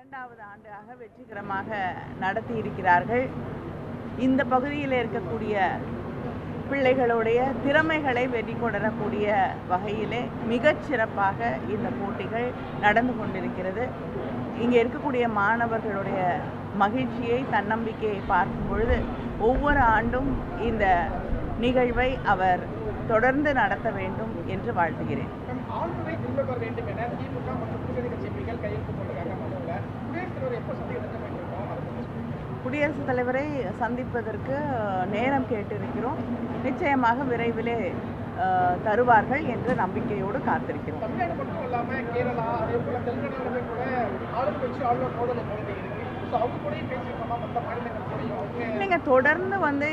இரண்டாவது ஆண்டாக வெற்றிகரமாக நடத்தி இருக்கிறார்கள் இந்த பகுதியில் இருக்கக்கூடிய பிள்ளைகளுடைய திறமைகளை வெளிக்கொணரக்கூடிய வகையிலே மிகச் சிறப்பாக இந்த போட்டிகள் நடந்து கொண்டிருக்கிறது இங்கே இருக்கக்கூடிய மாணவர்களுடைய மகிழ்ச்சியை தன்னம்பிக்கையை பார்க்கும் பொழுது ஒவ்வொரு ஆண்டும் இந்த நிகழ்வை அவர் தொடர்ந்து நடத்த வேண்டும் என்று வாழ்த்துகிறேன் மேம், ஆளுநரை திரும்ப பெற வேண்டும் என திமுக மற்றும் கூட்டணி கட்சி எம்பிக்கள் கையெழுத்து போட்டிருக்காங்க மனுவில் குடியரசுத் தலைவர் எப்போ சந்திக்க வேண்டியிருக்கோம் அதை பற்றி சொல்லுங்க. குடியரசுத் தலைவரை சந்திப்பதற்கு அஹ், நேரம் கேட்டிருக்கிறோம் நிச்சயமாக விரைவிலே அஹ், தருவார்கள் என்ற நம்பிக்கையோடு காத்திருக்கிறோம் தமிழ்நாடு மட்டும் இல்லாம கேரளா அதே போல தெலுங்கானாவிலுமே கூட ஆளுநர் கட்சி ஆளுநர் மோதல் நடந்து இருக்கு ஸோ அவங்க கூடயும் பேசியிருக்கோமா மற்ற மாநிலங்கள் கூடயும் அவங்க இல்லைங்க தொடர்ந்து வந்து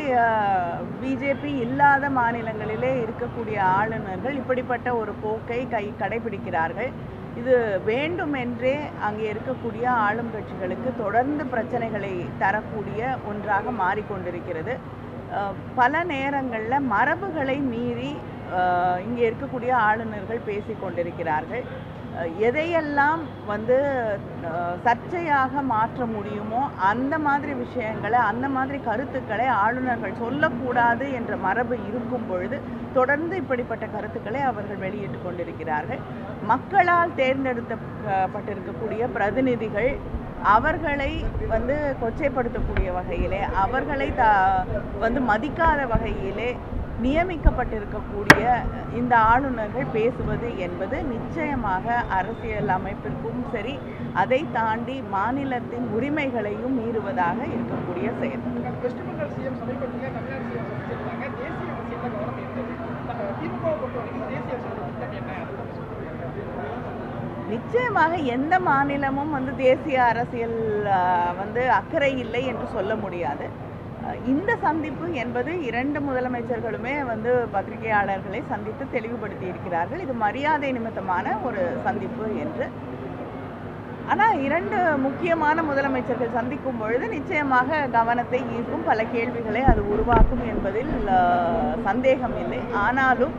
பிஜேபி இல்லாத மாநிலங்களிலே இருக்கக்கூடிய ஆளுநர்கள் இப்படிப்பட்ட ஒரு போக்கை கை கடைபிடிக்கிறார்கள் இது வேண்டுமென்றே அங்கே இருக்கக்கூடிய ஆளும் கட்சிகளுக்கு தொடர்ந்து பிரச்சனைகளை தரக்கூடிய ஒன்றாக மாறிக்கொண்டிருக்கிறது அஹ், பல நேரங்களில் மரபுகளை மீறி அஹ், இங்கே இருக்கக்கூடிய ஆளுநர்கள் பேசிக் கொண்டிருக்கிறார்கள் அஹ், எதையெல்லாம் வந்து அஹ், சர்ச்சையாக மாற்ற முடியுமோ அந்த மாதிரி விஷயங்களை அந்த மாதிரி கருத்துக்களை ஆளுநர்கள் சொல்லக்கூடாது என்ற மரபு இருக்கும் பொழுது தொடர்ந்து இப்படிப்பட்ட கருத்துக்களை அவர்கள் வெளியிட்டு கொண்டிருக்கிறார்கள் மக்களால் தேர்ந்தெடுக்கப்பட்டிருக்கக்கூடிய பிரதிநிதிகள் அவர்களை வந்து கொச்சைப்படுத்தக்கூடிய வகையிலே அவர்களை த வந்து மதிக்காத வகையிலே நியமிக்கப்பட்டிருக்கக்கூடிய இந்த ஆளுநர்கள் பேசுவது என்பது நிச்சயமாக அரசியல் அமைப்பிற்கும் சரி அதை தாண்டி மாநிலத்தின் உரிமைகளையும் மீறுவதாக இருக்கக்கூடிய செயல் வெஸ்ட் பெங்கால் சிஎம் சமீபத்தில் தமிழ்நாடு சிஎம் சந்திச்சிருந்தாங்க தேசிய அரசியலில் கவனம் இருந்தது திமுக பொறுத்த வரைக்கும் தேசிய அரசியல் திட்டம் என்ன அதை பற்றி சொல்லுங்க. நிச்சயமாக எந்த மாநிலமும் வந்து தேசிய அரசியல் ஆஹ், வந்து அக்கறை இல்லை என்று சொல்ல முடியாது ஆஹ், இந்த சந்திப்பு என்பது இரண்டு முதலமைச்சர்களுமே வந்து பத்திரிகையாளர்களை சந்தித்து தெளிவுபடுத்தி இருக்கிறார்கள் இது மரியாதை நிமித்தமான ஒரு சந்திப்பு என்று ஆனால் இரண்டு முக்கியமான முதலமைச்சர்கள் சந்திக்கும் பொழுது நிச்சயமாக கவனத்தை ஈர்க்கும் பல கேள்விகளை அது உருவாக்கும் என்பதில் ஆஹ், சந்தேகம் இல்லை ஆனாலும்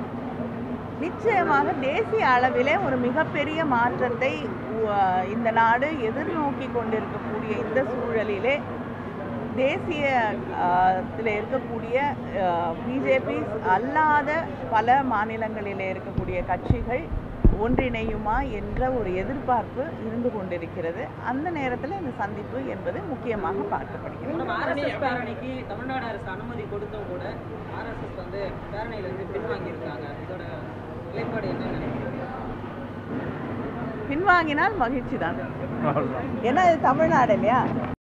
நிச்சயமாக தேசிய அளவிலே ஒரு மிகப்பெரிய மாற்றத்தை உ- இந்த நாடு எதிர்நோக்கி கொண்டிருக்கக்கூடிய இந்த சூழலிலே தேசிய ஆஹ், த்தில் இருக்கக்கூடிய பிஜேபி அல்லாத பல மாநிலங்களிலே இருக்கக்கூடிய கட்சிகள் ஒன்றிணையுமா என்ற ஒரு எதிர்பார்ப்பு இருந்து கொண்டிருக்கிறது அந்த நேரத்தில் இந்த சந்திப்பு என்பது முக்கியமாக பார்க்கப்படுகிறது நம்ம ஆர்எஸ்எஸ் பேரணிக்கு தமிழ்நாடு அரசு அனுமதி கொடுத்தும் கூட ஆர்எஸ்எஸ் வந்து பேரணியில இருந்து பின்வாங்கியிருக்காங்க இதோட நிலைப்பாடு என்ன நினைக்கிறீங்க பின்வாங்கினால் மகிழ்ச்சி தான் ஏன்னா இது தமிழ்நாடு இல்லையா